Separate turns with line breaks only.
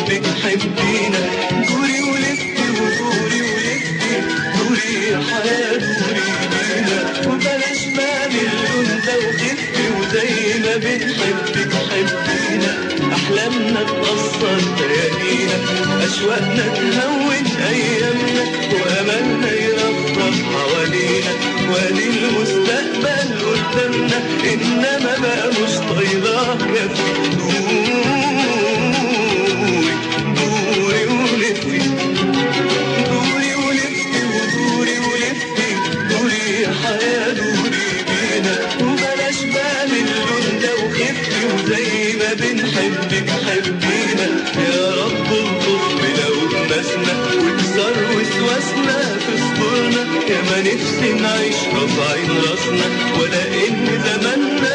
بنحبك حبينا دوري ولفتي ودوري ولفتي دوري يا حياة دوري بينا وبلاش مال اللون ده وخفتي وزي ما بنحبك حبينا أحلامنا تأثر ليالينا أشواقنا تهون أيامنا وأملنا يرفرف حوالينا وادي المستقبل قدامنا إنما بقى مش طايلاه كفي دوري دوري ولفي دوري ولفتي ودوري ولفتي دوري يا حياة دوري بينا وبلاش بقى من اللون ده وخفتي وزي ما بنحبك حبينا يا رب الطف لو لمسنا واكسر وسوسنا في صدورنا يا ما نفسي نعيش رافعين راسنا ولا ان زماننا